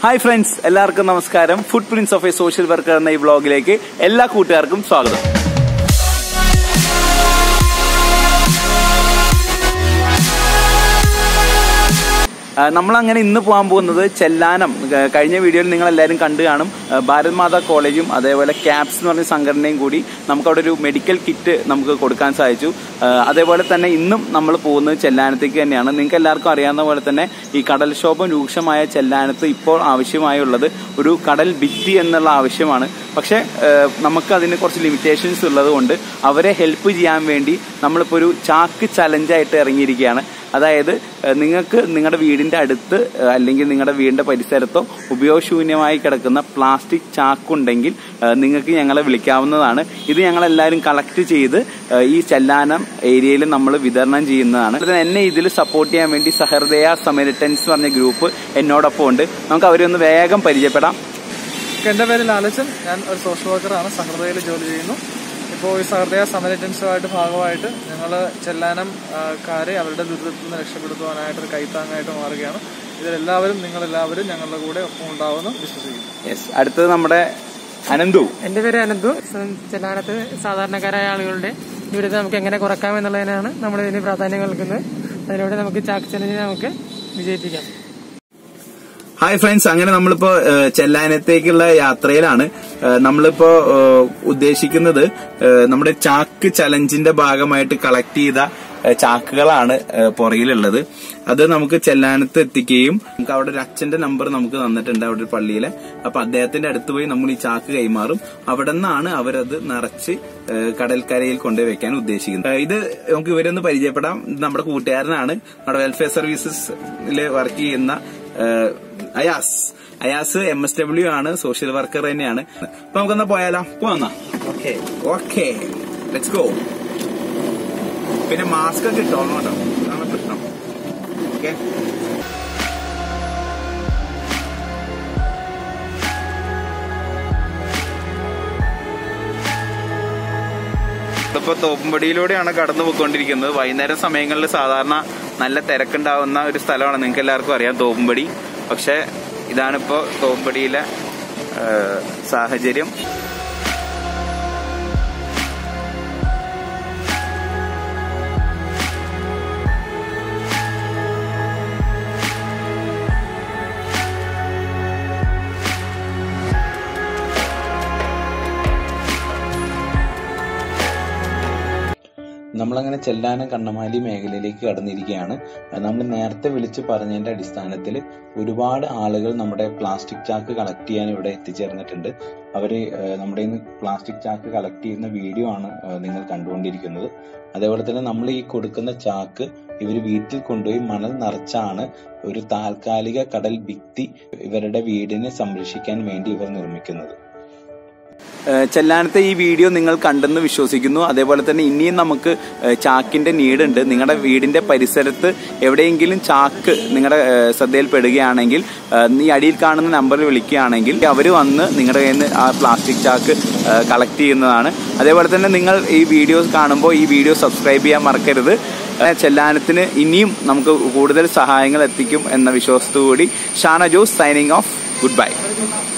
hi friends എല്ലാവർക്കും നമസ്കാരം food prince of a social worker എന്ന ഈ വ്ളോഗിലേക്ക് എല്ലാ കൂട്ടുകാർക്കും സ്വാഗതം ആ, നമ്മളങ്ങനെ ഇന്ന് പോകാൻ പോകുന്നത് ചെല്ലാനം ആ, കഴിഞ്ഞ വീഡിയോയിൽ നിങ്ങൾ എല്ലാവരും കണ്ടു കാണും ആ, ഭാരത് മാതാ കോളേജും അതേപോലെ ക്യാപ്സ് എന്ന് പറഞ്ഞ സംഘടനയും കൂടി നമുക്ക് അവിടെ ഒരു മെഡിക്കൽ കിറ്റ് നമുക്ക് കൊടുക്കാൻ സാധിച്ചു ആ, അതേപോലെ തന്നെ ഇന്നും നമ്മൾ പോകുന്നത് ചെല്ലാനത്തേക്ക് തന്നെയാണ് നിങ്ങൾക്ക് എല്ലാവർക്കും അറിയാവുന്ന പോലെ തന്നെ ഈ കടൽക്ഷോഭം രൂക്ഷമായ ചെല്ലാനത്ത് ഇപ്പോൾ ആവശ്യമായുള്ളത് ഒരു കടൽ ഭിത്തി എന്നുള്ള ആവശ്യമാണ് പക്ഷേ ഏഹ്, നമുക്ക് അതിന് കുറച്ച് ലിമിറ്റേഷൻസ് ഉള്ളത് കൊണ്ട് അവരെ ഹെൽപ്പ് ചെയ്യാൻ വേണ്ടി നമ്മളിപ്പോൾ ഒരു ചാക്ക് ചലഞ്ചായിട്ട് ഇറങ്ങിയിരിക്കുകയാണ് അതായത് ഏഹ്, നിങ്ങൾക്ക് നിങ്ങളുടെ വീടിന്റെ അടുത്ത് ഏഹ്, അല്ലെങ്കിൽ നിങ്ങളുടെ വീടിന്റെ പരിസരത്തോ ഉപയോഗശൂന്യമായി കിടക്കുന്ന പ്ലാസ്റ്റിക് ചാക്കുണ്ടെങ്കിൽ ഏഹ്, നിങ്ങൾക്ക് ഞങ്ങളെ വിളിക്കാവുന്നതാണ് ഇത് ഞങ്ങൾ എല്ലാവരും കളക്ട് ചെയ്ത് ഏഹ്, ഈ ചെല്ലാനം ഏരിയയിൽ നമ്മൾ വിതരണം ചെയ്യുന്നതാണ് അതുപോലെ തന്നെ എന്നെ ഇതിൽ സപ്പോർട്ട് ചെയ്യാൻ വേണ്ടി സഹൃദയ സമരിറ്റൻസ് പറഞ്ഞ ഗ്രൂപ്പ് എന്നോടൊപ്പം ഉണ്ട് നമുക്ക് അവരെ ഒന്ന് വേഗം പരിചയപ്പെടാം എന്റെ പേര് ലാലച്ചൻ ഞാൻ ഒരു സോഷ്യൽ വർക്കറാണ് സഹൃദയയിൽ ജോലി ചെയ്യുന്നു ഇപ്പോൾ ഈ സഹൃദയ സമരറ്റൻസുമായിട്ട് ഭാഗമായിട്ട് ഞങ്ങൾ ചെല്ലാനം ആ, കാരെ അവരുടെ ദുരിതത്തിൽ നിന്ന് രക്ഷപ്പെടുത്തുവാനായിട്ട് ഒരു കൈത്താങ്ങായിട്ട് മാറുകയാണ് ഇതിലെല്ലാവരും നിങ്ങളെല്ലാവരും ഞങ്ങളുടെ കൂടെ ഒപ്പം ഉണ്ടാവുമെന്ന് വിശ്വസിക്കുന്നു യെസ് അടുത്തത് നമ്മുടെ അനന്തു എന്റെ പേര് അനന്തു ചെല്ലാനത്ത് സാധാരണക്കാരായ ആളുകളുടെ ദുരിതം നമുക്ക് എങ്ങനെ കുറക്കാം എന്നുള്ളതിനാണ് നമ്മൾ ഇതിന് പ്രാധാന്യം നൽകുന്നത് അതിലൂടെ നമുക്ക് ചാക്ക് ചലഞ്ചിനെ നമുക്ക് വിജയിപ്പിക്കാം ഹായ് ഫ്രണ്ട്സ് അങ്ങനെ നമ്മളിപ്പോ ഏഹ്, ചെല്ലാനത്തേക്കുള്ള യാത്രയിലാണ് ഏഹ്, നമ്മളിപ്പോ ഏഹ്, ഉദ്ദേശിക്കുന്നത് ഏഹ്, നമ്മുടെ ചാക്ക് ചലഞ്ചിന്റെ ഭാഗമായിട്ട് കളക്ട് ചെയ്ത ഏഹ്, ചാക്കുകളാണ് ഏഹ്, പുറകിലുള്ളത് അത് നമുക്ക് ചെല്ലാനത്ത് എത്തിക്കുകയും നമുക്ക് അവിടെ ഒരു അച്ഛന്റെ നമ്പർ നമുക്ക് തന്നിട്ടുണ്ട് അവിടെ ഒരു പള്ളിയിലെ അപ്പൊ അദ്ദേഹത്തിന്റെ അടുത്ത് പോയി നമ്മൾ ഈ ചാക്ക് കൈമാറും അവിടെ നിന്നാണ് അവരത് നിറച്ച് ഏഹ്, കടൽക്കരയിൽ കൊണ്ടുപോയി വെക്കാൻ ഉദ്ദേശിക്കുന്നത് ഏഹ്, ഇത് നമുക്ക് ഇവരൊന്ന് പരിചയപ്പെടാം ഇത് നമ്മുടെ കൂട്ടുകാരനാണ് നമ്മുടെ വെൽഫെയർ സർവീസസിൽ വർക്ക് ചെയ്യുന്ന ഏഹ്, Ayas Ayas M S W ആണ് സോഷ്യൽ വർക്കർ തന്നെയാണ് അപ്പൊ നമുക്കെന്നാ പോയാലോ പോന്നാ ഓക്കെ ഓക്കെ ലെറ്റ്സ് ഗോ പിന്നെ മാസ്ക് ഒക്കെ ഇട്ടോളണം കേട്ടോ അതാണ് പ്രശ്നം ഓക്കെ ഇപ്പൊ തോപ്പുംപടിയിലൂടെയാണ് കടന്നു പോയിക്കൊണ്ടിരിക്കുന്നത് വൈകുന്നേരം സമയങ്ങളിൽ സാധാരണ നല്ല തിരക്കുണ്ടാവുന്ന ഒരു സ്ഥലമാണ് നിങ്ങൾക്ക് എല്ലാവർക്കും അറിയാം തോപ്പുംപടി പക്ഷെ ഇതാണിപ്പോ തോപ്പുംപടിയിലെ ആ, സാഹചര്യം നമ്മളങ്ങനെ ചെല്ലാനം കണ്ണമാലി മേഖലയിലേക്ക് കടന്നിരിക്കുകയാണ് നമ്മൾ നേരത്തെ വിളിച്ച് പറഞ്ഞതിന്റെ അടിസ്ഥാനത്തിൽ ഒരുപാട് ആളുകൾ നമ്മുടെ പ്ലാസ്റ്റിക് ചാക്ക് കളക്ട് ചെയ്യാൻ ഇവിടെ എത്തിച്ചേർന്നിട്ടുണ്ട് അവര് ഏഹ്, നമ്മുടെ ഇന്ന് പ്ലാസ്റ്റിക് ചാക്ക് കളക്ട് ചെയ്യുന്ന വീഡിയോ ആണ് ഏഹ്, നിങ്ങൾ കണ്ടുകൊണ്ടിരിക്കുന്നത് അതേപോലെ തന്നെ നമ്മൾ ഈ കൊടുക്കുന്ന ചാക്ക് ഇവർ വീട്ടിൽ കൊണ്ടുപോയി മണൽ നിറച്ചാണ് ഒരു താൽക്കാലിക കടൽ ഭിത്തി ഇവരുടെ വീടിനെ സംരക്ഷിക്കാൻ വേണ്ടി ഇവർ നിർമ്മിക്കുന്നത് ചെല്ലാനത്തെ ഈ വീഡിയോ നിങ്ങൾ കണ്ടെന്ന് വിശ്വസിക്കുന്നു അതേപോലെ തന്നെ ഇനിയും നമുക്ക് ഏഹ്, ചാക്കിന്റെ നീടുണ്ട് നിങ്ങളുടെ വീടിന്റെ പരിസരത്ത് എവിടെയെങ്കിലും ചാക്ക് നിങ്ങളുടെ ഏഹ്, ശ്രദ്ധയിൽപ്പെടുകയാണെങ്കിൽ ഏഹ്, ഈ അടിയിൽ കാണുന്ന നമ്പറിൽ വിളിക്കുകയാണെങ്കിൽ അവർ വന്ന് നിങ്ങളുടെ കയ്യിൽ നിന്ന് ആ പ്ലാസ്റ്റിക് ചാക്ക് കളക്ട് ചെയ്യുന്നതാണ് അതേപോലെ തന്നെ നിങ്ങൾ ഈ വീഡിയോസ് കാണുമ്പോൾ ഈ വീഡിയോ സബ്സ്ക്രൈബ് ചെയ്യാൻ മറക്കരുത് ഏഹ്, ചെല്ലാനത്തിന് ഇനിയും നമുക്ക് കൂടുതൽ സഹായങ്ങൾ എത്തിക്കും എന്ന വിശ്വാസത്തോടുകൂടി Shana Jose signing off good by